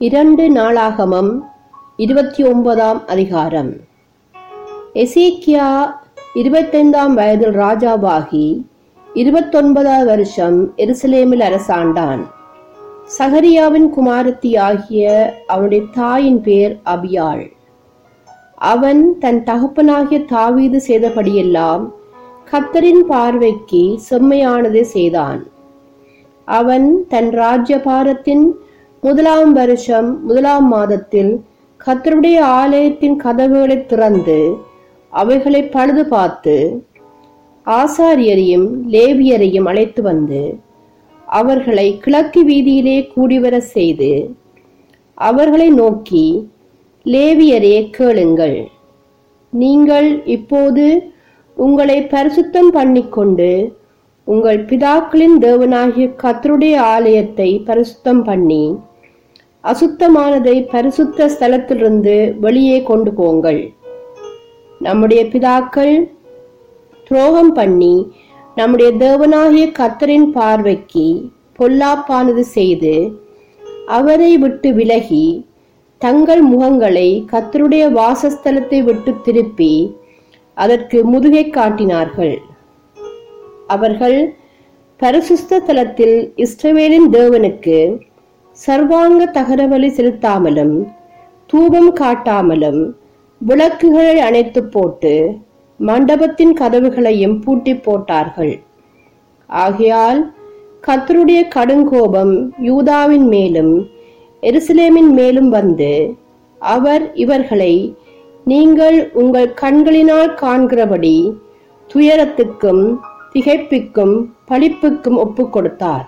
இரண்டு நாளாகமம் இருபத்தி ஒன்பதாம் அதிகாரம் எசேக்கியா இருபத்தைந்தாம் வயதில் ராஜாவாகி இருபத்தொன்பதாவது வருஷம் எருசலேமில் அரசாண்டான் சகரியாவின் குமாரத்தி ஆகிய அவனுடைய தாயின் பேர் அபியாள் அவன் தன் தகப்பனாகிய தாவீது செய்தபடியெல்லாம் கத்தரின் பார்வைக்கு செம்மையானதை செய்தான் அவன் தன் ராஜ்யபாரத்தின் முதலாம் வருஷம் முதலாம் மாதத்தில் கத்தருடைய ஆலயத்தின் கதவுகளை திறந்து அவைகளை பழுது பார்த்து ஆசாரியரையும் லேவியரையும் அழைத்து வந்து அவர்களை கிழக்கு வீதியிலே கூடிவர செய்து அவர்களை நோக்கி லேவியரே கேளுங்கள் நீங்கள் இப்போது உங்களை பரிசுத்தம் பண்ணிக்கொண்டு உங்கள் பிதாக்களின் தேவனாகிய கத்தருடைய ஆலயத்தை பரிசுத்தம் பண்ணி அசுத்தமானதை பரிசுத்த ஸ்தலத்திலிருந்து வெளியே கொண்டு போங்கள் நம்முடைய பிதாக்கள் துரோகம் பண்ணி நம்முடைய தேவனாகிய கத்தரின் பார்வைக்கு பொல்லாப்பானது செய்து அவரை விட்டு விலகி தங்கள் முகங்களை கத்தருடைய வாசஸ்தலத்தை விட்டு திருப்பி அதற்கு முதுகை காட்டினார்கள் அவர்கள் பரிசுத்த தலத்தில் இஸ்ரவேலின் தேவனுக்கு சர்வாங்க தகரவலி செலுத்தாமலும் தூபம் காட்டாமலும் விளக்குகளை அணைத்து போட்டு மண்டபத்தின் கதவுகளையும் பூட்டி போட்டார்கள் ஆகையால் கத்தருடைய கடுங்கோபம் யூதாவின் மேலும் எருசலேமின் மேலும் வந்து அவர் இவர்களை நீங்கள் உங்கள் கண்களினால் காண்கிறபடி துயரத்துக்கும் திகைப்புக்கும் பழிப்புக்கும் ஒப்பு கொடுத்தார்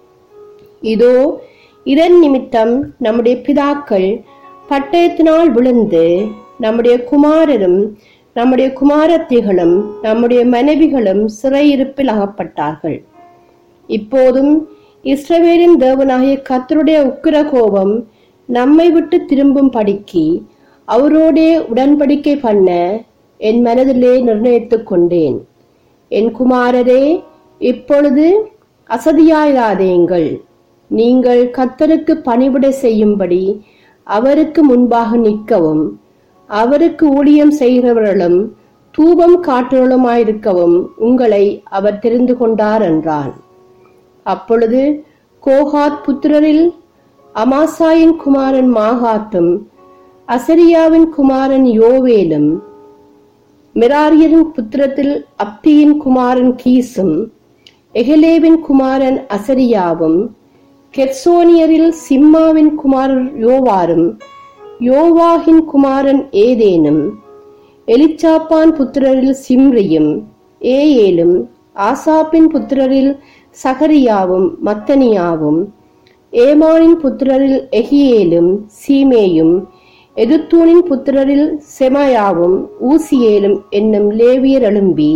இதோ இதன் நிமித்தம் நம்முடைய பிதாக்கள் பட்டயத்தினால் விழுந்து நம்முடைய குமாரரும் நம்முடைய குமாரத்திகளும் நம்முடைய மனைவிகளும் சிறையிருப்பில் அகப்பட்டார்கள் இப்போதும் இஸ்ரவேலின் தேவனாகிய கத்தருடைய உக்கிர கோபம் நம்மை விட்டு திரும்பும் படிக்கு அவரோடே உடன்படிக்கை பண்ண என் மனதிலே நிர்ணயித்துக் கொண்டேன் என் குமாரரே இப்பொழுது அசதியாயிராதேங்கள் நீங்கள் கத்தருக்கு பணிவிடை செய்யும்படி அவருக்கு முன்பாக நிற்கவும் அவருக்கு ஊழியம் செய்கிறவர்களும் தூபம் காட்டுகளுமாயிருக்கவும் உங்களை அவர் தெரிந்து கொண்டார் என்றான் அப்பொழுது கோகாத் புத்திரரில் அமாசாயின் குமாரன் மாகாத்தும் அசரியாவின் குமாரன் யோவேலும் மிராரியரின் புத்திரத்தில் அப்தியின் குமாரன் கீசும் எகலேவின் குமாரன் அசரியாவும் கெர்சோனியரில் சிம்மாவின் குமாரர் யோவாரும் யோவாகின் குமாரன் ஏதேனும் எலிச்சாப்பான் புத்திரரில் சிம்ரியும் ஏஏலும் ஆசாப்பின் புத்திரரில் சகரியாவும் மத்தனியாவும் ஏமானின் புத்திரரில் எகியேலும் சீமேயும் எதுத்தூனின் புத்திரரில் செமாயாவும் ஊசியேலும் என்னும் லேவியர் எழும்பி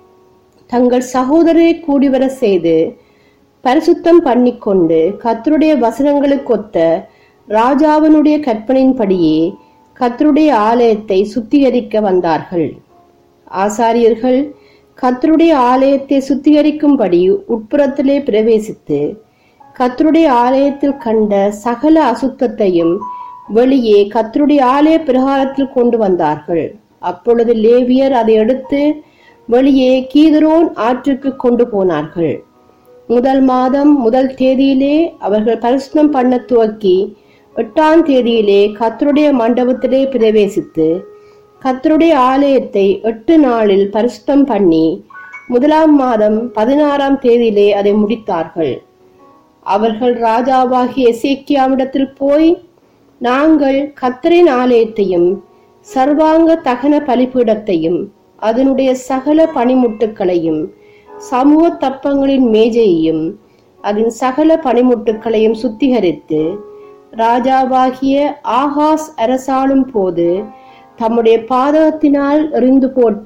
தங்கள் சகோதரரை கூடிவர செய்து பரிசுத்தம் பண்ணிக்கொண்டு கத்தருடைய வசனங்களுக்கொத்த ராஜாவினுடைய கற்பனையின்படியே கத்தருடைய ஆலயத்தை சுத்திகரிக்க வந்தார்கள் ஆசாரியர்கள் கத்தருடைய ஆலயத்தை சுத்திகரிக்கும்படி உட்புறத்திலே பிரவேசித்து கத்தருடைய ஆலயத்தில் கண்ட சகல அசுத்தத்தையும் வெளியே கத்தருடைய ஆலய பிரகாரத்தில் கொண்டு வந்தார்கள் அப்பொழுது லேவியர் அதை எடுத்து வெளியே கீதரோன் ஆற்றுக்கு கொண்டு போனார்கள் முதல் மாதம் முதல் தேதியிலே அவர்கள் பரிசுத்தம் பண்ண துவக்கி எட்டாம் தேதியிலே கத்தருடைய மண்டபத்திலே பிரவேசித்து கத்தருடைய ஆலயத்தை எட்டு நாளில் பரிசுத்தம் பண்ணி முதலாம் மாதம் பதினாறாம் தேதியிலே அதை முடித்தார்கள் அவர்கள் ராஜாவாகிய எசேக்கியாவிடத்தில் போய் நாங்கள் கத்தரின் ஆலயத்தையும் சர்வாங்க தகன பலிபீடத்தையும் அதனுடைய சகல பனிமுட்டுக்களையும் சமூக தப்பங்களின் மேஜையையும் அதன் சகல பனிமுட்டுக்களையும் சுத்திகரித்து ராஜாவாகிய ஆகாஸ் அரசாளும் போது தம்முடைய பாதகத்தினால் எறிந்து போட்ட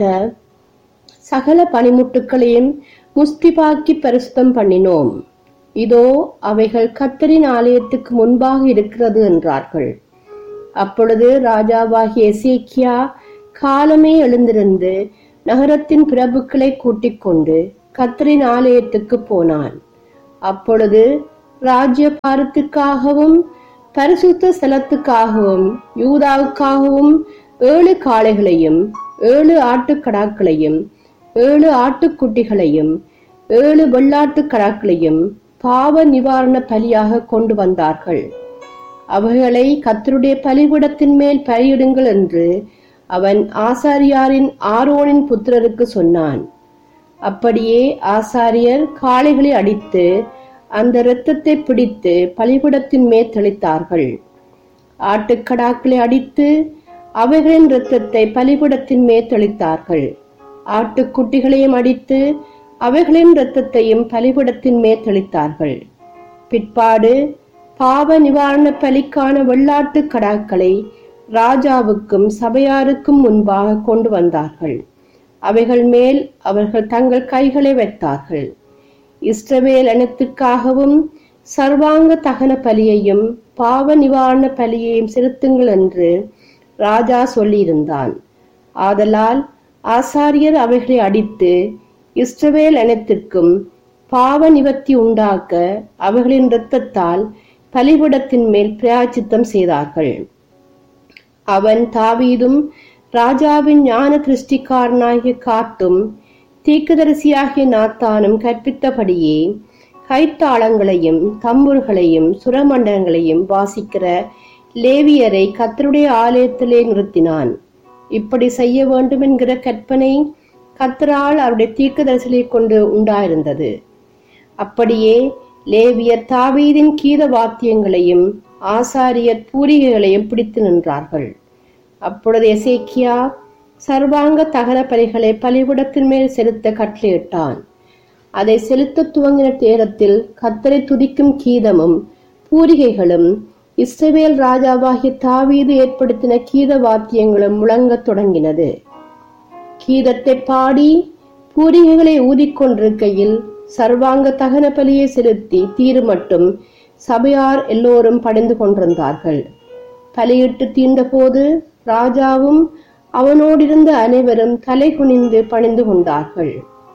சகல பனிமுட்டுக்களையும் முஸ்திபாக்கி பரிசுத்தம் பண்ணினோம் இதோ அவைகள் கத்தரின் ஆலயத்துக்கு முன்பாக இருக்கிறது என்றார்கள் அப்பொழுது ராஜாவாகிய எசேக்கியா காலமே எழுந்திருந்து நகரத்தின் பிரபுக்களை கூட்டிக் கொண்டு கத்தரின் ஆலயத்துக்கு போனான் அப்பொழுது ராஜ்ய பாரத்துக்காகவும் பரிசுத்த ஸ்தலத்துக்காகவும் யூதாவுக்காகவும் ஏழு காளைகளையும் ஏழு ஆட்டுக்கடாக்களையும் ஏழு ஆட்டுக்குட்டிகளையும் ஏழு வெள்ளாட்டுக் கடாக்களையும் பாவ நிவாரண பலியாக கொண்டு வந்தார்கள் அவைகளை கத்தருடைய பலிபீடத்தின் மேல் பலியிடுங்கள் என்று அவன் ஆசாரியாரின் ஆரோனின் புத்திரருக்கு சொன்னான் அப்படியே ஆசாரியர் காளைகளை அடித்து அந்த இரத்தத்தை பிடித்து பலிபீடத்தின் மேல் தெளித்தார்கள் ஆட்டுக்கடாக்களை அடித்து அவைகளின் இரத்தத்தை பலிபீடத்தின் மேல் தெளித்தார்கள் ஆட்டுக்குட்டிகளையும் அடித்து அவைகளின் இரத்தத்தையும் பலிபீடத்தின் மேல் தெளித்தார்கள் பிற்பாடு பாவ நிவாரண பலிக்கான வெள்ளாட்டு கடாக்களை ராஜாவுக்கும் சபையாருக்கும் முன்பாக கொண்டு வந்தார்கள் அவைகள் மேல் அவர்கள் தங்கள் கைகளை வைத்தார்கள் இஸ்ரவேல் அனைத்துக்காகவும் சர்வாங்க தகன பலியையும் பாவ நிவாரண பலியையும் செலுத்துங்கள் என்று ராஜா சொல்லியிருந்தான் ஆதலால் ஆசாரியர் அவைகளை அடித்து இஸ்ரவேல் அனைத்திற்கும் பாவ நிவர்த்தி உண்டாக்க அவர்களின் இரத்தத்தால் பலிபீடத்தின் மேல் பிராச்சித்தம் செய்தார்கள் அவன் தாவீதும் ராஜாவின் ஞான திருஷ்டிக்காரனாகிய காத்தும் தீர்க்கதரிசியாகிய நாத்தானும் கற்பித்தபடியே கைத்தாளங்களையும் தம்புர்களையும் சுரமண்டலங்களையும் வாசிக்கிற லேவியரை கத்தருடைய ஆலயத்திலே நிறுத்தினான் இப்படி செய்ய வேண்டும் என்கிற கற்பனை கத்தரால் அவருடைய தீர்க்கதரிசலை கொண்டு உண்டாயிருந்தது அப்படியே லேவியர் தாவீதின் கீத வாத்தியங்களையும் ஆசாரியர் பூரிகைகளையும் பிடித்து நின்றார்கள் அப்பொழுது எசேக்கியா சர்வாங்க தகன பலிகளை பலிபுடத்தின் மேல் செலுத்த கட்டளையிட்டான் அதை செலுத்த துவங்கின நேரத்தில் கத்தரை துதிக்கும் கீதமும் பூரிகைகளும் இஸ்ரவேல் ராஜாவாகிய தாவீது ஏற்படுத்தின கீத வாத்தியங்களும் முழங்கத் தொடங்கினது கீதத்தை பாடி பூரிகைகளை ஊதிக்கொண்டிருக்கையில் சர்வாங்க தகன பலியை செலுத்தி தீரு மட்டும் சபையார் எல்லோரும் பணிந்து கொண்டிருந்தார்கள் பலியிட்டு தீர்ந்தபோது ராஜாவும் அவனோடிருந்த அனைவரும் தலை குனிந்து பணிந்து கொண்டார்கள்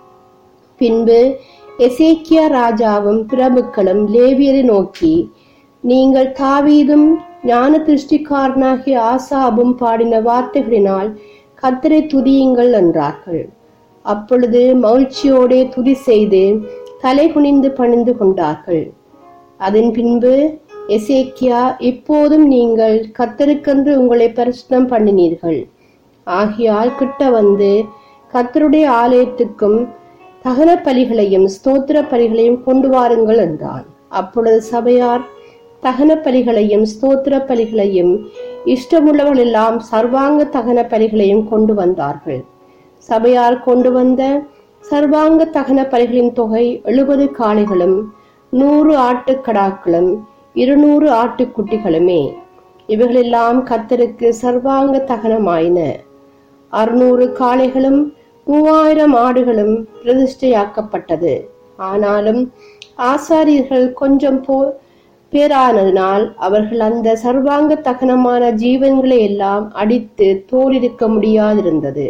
பின்பு எசேக்கியா ராஜாவும் பிரபுக்களும் லேவியரை நோக்கி நீங்கள் தாவீதும் ஞான திருஷ்டிக்காரனாகிய ஆசாபும் பாடின வார்த்தைகளினால் கத்தரை துதியுங்கள் என்றார்கள் அப்பொழுது மகிழ்ச்சியோடே துதி செய்து தலை குனிந்து பணிந்து கொண்டார்கள் அதன் பின்பு எசேக்கியா இப்போதும் நீங்கள் கத்தருக்கென்று உங்களை பரிசுத்தம் பண்ணினீர்கள் ஆகியால் கிட்ட வந்து கத்தருடைய ஆலயத்துக்கும் தகன பலிகளையும் ஸ்தோத்திர பலிகளையும் கொண்டு வாருங்கள் என்றான் அப்பொழுது சபையார் தகன பலிகளையும் ஸ்தோத்திர பலிகளையும் இஷ்டமுள்ளவர்கள் எல்லாம் சர்வாங்க தகன பலிகளையும் கொண்டு வந்தார்கள் சபையார் கொண்டு வந்த சர்வாங்க தகன பலிகளின் தொகை எழுபது காளைகளும் நூறு ஆட்டுக்கடாக்களும் இருநூறு ஆட்டுக்குட்டிகளுமே இவைகளெல்லாம் கத்தருக்கு சர்வாங்க தகனமாயின அறுநூறு காளைகளும் மூவாயிரம் ஆடுகளும் பிரதிஷ்டையாக்கப்பட்டது ஆனாலும் ஆசாரியர்கள் கொஞ்சம் போ பேரானதினால் அவர்கள் அந்த சர்வாங்க தகனமான ஜீவன்களை எல்லாம் அடித்து தோலிருக்க முடியாதிருந்தது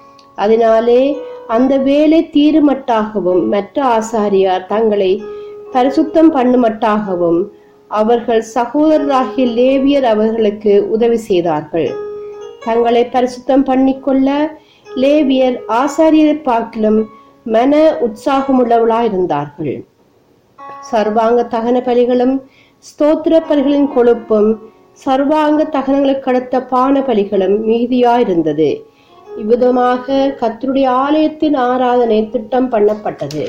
அதனாலே அந்த வேலை தீருமட்டாகவும் மற்ற ஆசாரியார் தங்களை பரிசுத்தம் பண்ணுமட்டாகவும் அவர்கள் சகோதரராகிய லேவியர் அவர்களுக்கு உதவி செய்தார்கள் தங்களை பரிசுத்தம் பண்ணிக்கொள்ள லேவியர் ஆசாரியரை பார்க்கிலும் மன உற்சாகமுள்ளவளாயிருந்தார்கள் சர்வாங்க தகன பலிகளும் ஸ்தோத்திர பலிகளின் கொழுப்பும் சர்வாங்க தகனங்களுக்கு அடுத்த பான பலிகளும் மீதியாயிருந்தது இவ்விதமாக கத்தருடைய ஆலயத்தின் ஆராதனை திட்டம் பண்ணப்பட்டது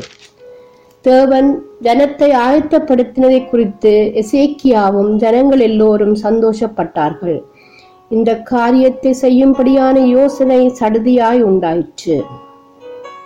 தேவன் ஜனத்தை ஆயத்தப்படுத்தினதை குறித்து எசேக்கியாவும் ஜனங்கள் எல்லோரும் சந்தோஷப்பட்டார்கள் இந்த காரியத்தை செய்யும்படியான யோசனை சடுதியாய் உண்டாயிற்று